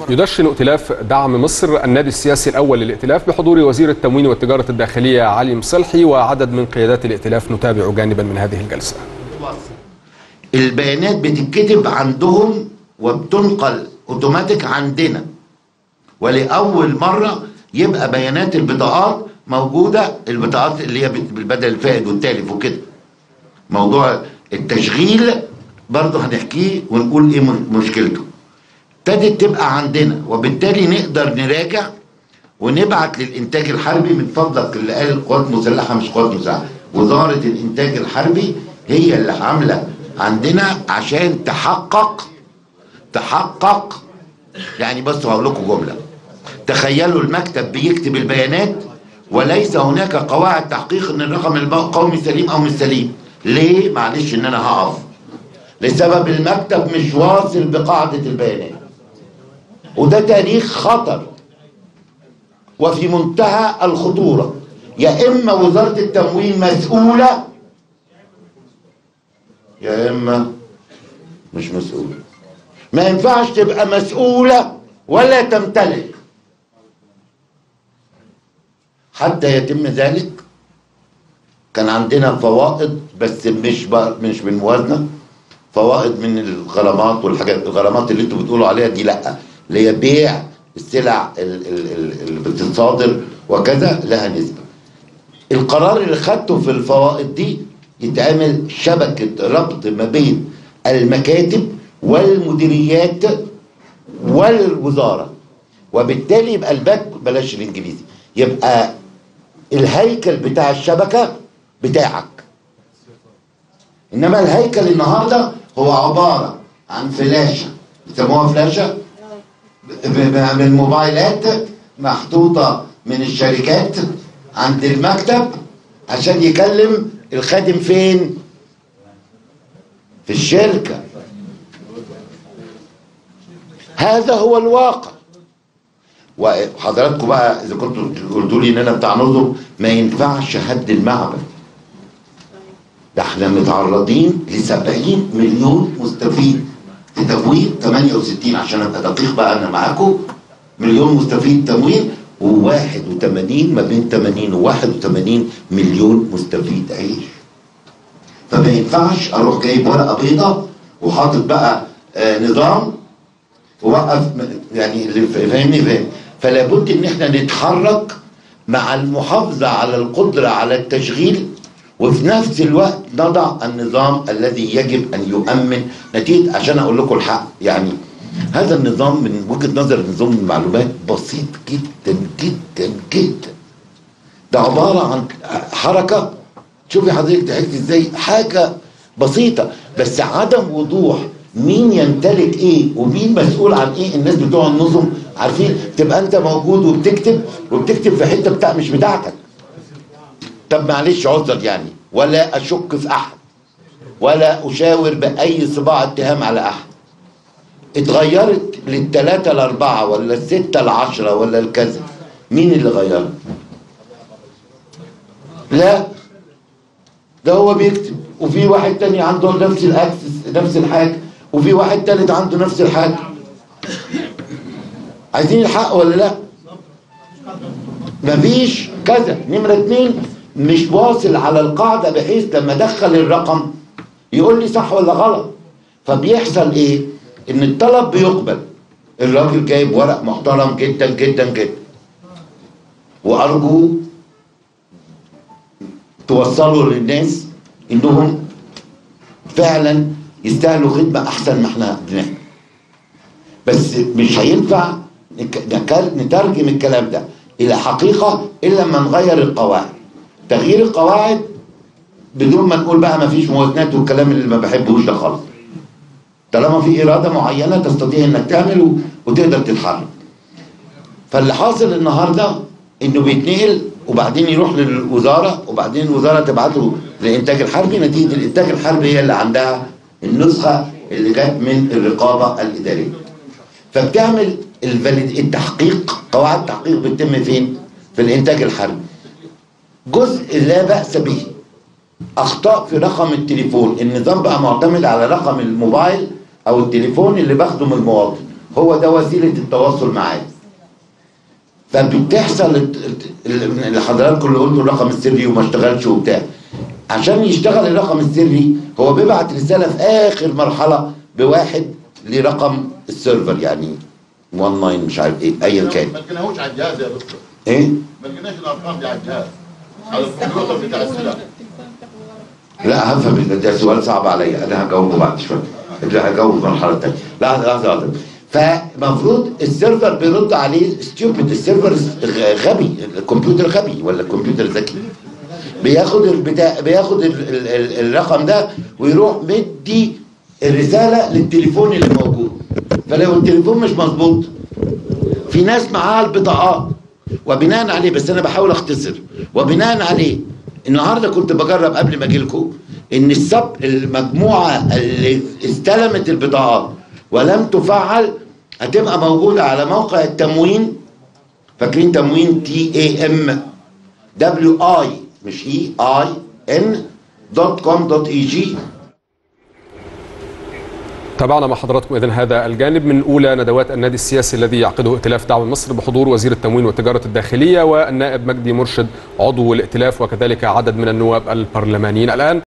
يدشن ائتلاف دعم مصر النادي السياسي الأول للائتلاف بحضور وزير التموين والتجارة الداخلية علي مصلحي وعدد من قيادات الائتلاف نتابع جانبا من هذه الجلسة البيانات بتتكتب عندهم وبتنقل اوتوماتيك عندنا ولأول مرة يبقى بيانات البطاقات موجودة البطاقات اللي هي بالبدل الفائد والتالف وكده موضوع التشغيل برضه هنحكيه ونقول ايه مشكلته ابتدت تبقى عندنا وبالتالي نقدر نراجع ونبعت للانتاج الحربي من فضلك اللي قال قوات مسلحه مش قوات مسلحه وزاره الانتاج الحربي هي اللي عامله عندنا عشان تحقق تحقق يعني بس هقول لكم جمله تخيلوا المكتب بيكتب البيانات وليس هناك قواعد تحقيق ان الرقم القومي سليم او مش سليم ليه معلش ان انا هقف لسبب المكتب مش واصل بقاعده البيانات وده تاريخ خطر وفي منتهى الخطورة يا إما وزارة التموين مسؤولة يا إما مش مسؤولة ما ينفعش تبقى مسؤولة ولا تمتلك حتى يتم ذلك كان عندنا فوائد بس مش مش بالموازنة فوائد من الغرامات والحاجات الغرامات اللي انتوا بتقولوا عليها دي لا اللي هي بيع السلع اللي بتتصادر وكذا لها نسبة القرار اللي خدته في الفوائد دي يتعمل شبكة ربط ما بين المكاتب والمديريات والوزارة وبالتالي يبقى الباك بلاش الانجليزي يبقى الهيكل بتاع الشبكة بتاعك انما الهيكل النهارده هو عبارة عن فلاشة بيسموها فلاشة من موبايلات محطوطة من الشركات عند المكتب عشان يكلم الخادم فين في الشركة هذا هو الواقع وحضراتكم بقى اذا كنتوا قلتوا لي ان انا بتاع نظم ما ينفعش هد المعبد ده احنا متعرضين ل 70 مليون مستفيد في تموين 68 عشان ابقى دقيق بقى انا معاكم مليون مستفيد تموين و81 ما بين 80 و 81 مليون مستفيد عيش فما ينفعش اروح جايب ورقه بيضاء وحاطط بقى آه نظام ووقف يعني اللي فاهمني فاهم فلا بد ان احنا نتحرك مع المحافظه على القدره على التشغيل وفي نفس الوقت نضع النظام الذي يجب ان يؤمن نتيجه عشان اقول لكم الحق يعني هذا النظام من وجهه نظر نظام المعلومات بسيط جدا جدا جدا ده عباره عن حركه شوفي حضرتك ضحكت ازاي حاجه بسيطه بس عدم وضوح مين يمتلك ايه ومين مسؤول عن ايه الناس بتوع النظم عارفين تبقى انت موجود وبتكتب وبتكتب في حته بتاع مش بتاعتك طب معلش عذر يعني ولا اشك في احد ولا اشاور باي صباع اتهام على احد اتغيرت للثلاثة الأربعة ولا الستة العشرة ولا الكذا مين اللي غيرها؟ لا ده هو بيكتب وفي واحد تاني عنده نفس الاكسس نفس الحاجة وفي واحد تالت عنده نفس الحاجة عايزين الحق ولا لا؟ مفيش كذا نمرة اتنين مش واصل على القاعدة بحيث لما ادخل الرقم يقول لي صح ولا غلط فبيحصل ايه ان الطلب بيقبل الراجل جايب ورق محترم جدا جدا جدا وارجو توصلوا للناس انهم فعلا يستاهلوا خدمة احسن ما احنا بنعمل بس مش هينفع نترجم الكلام ده الى حقيقة الا لما نغير القواعد تغيير القواعد بدون ما نقول بقى ما فيش موازنات والكلام اللي ما بحبوش ده خالص طالما في اراده معينه تستطيع انك تعمل وتقدر تتحرك فاللي حاصل النهارده انه بيتنقل وبعدين يروح للوزاره وبعدين الوزاره تبعته للانتاج الحربي نتيجه الانتاج الحربي هي اللي عندها النسخه اللي جت من الرقابه الاداريه فبتعمل التحقيق قواعد التحقيق بتتم فين في الانتاج الحربي جزء لا بأس به أخطاء في رقم التليفون النظام بقى معتمد على رقم الموبايل أو التليفون اللي باخده من المواطن هو ده وسيله التواصل معايا فبتحصل الت- الت- اللي حضراتكم اللي قلتوا الرقم السري وما اشتغلش وبتاع عشان يشتغل الرقم السري هو بيبعت رساله في اخر مرحله بواحد لرقم السيرفر يعني 19 مش عارف ايه ايا كان ما لقيناهوش على الجهاز يا دكتور ايه ما لقيناش الارقام دي على الجهاز على الكمبيوتر بتاع السلاح لا هفهم ده سؤال صعب عليا انا هجاوبه بعد شويه لا هجاوب المرحله الثانيه لا لحظه واحده فمفروض السيرفر بيرد عليه ستيوبد السيرفر غبي الكمبيوتر غبي ولا الكمبيوتر ذكي بياخد البتاع بياخد ال ال ال الرقم ده ويروح مدي الرساله للتليفون اللي موجود فلو التليفون مش مظبوط في ناس معاها البطاقات وبناء عليه بس انا بحاول اختصر وبناء عليه النهارده كنت بجرب قبل ما اجي لكم ان السب المجموعه اللي استلمت البطاقات ولم تفعل هتبقى موجوده على موقع التموين فاكرين تموين تي اي ام دبليو اي مش اي اي ان دوت كوم دوت اي جي تابعنا مع حضراتكم اذن هذا الجانب من اولى ندوات النادي السياسي الذي يعقده ائتلاف دعم مصر بحضور وزير التموين والتجاره الداخليه والنائب مجدي مرشد عضو الائتلاف وكذلك عدد من النواب البرلمانيين الان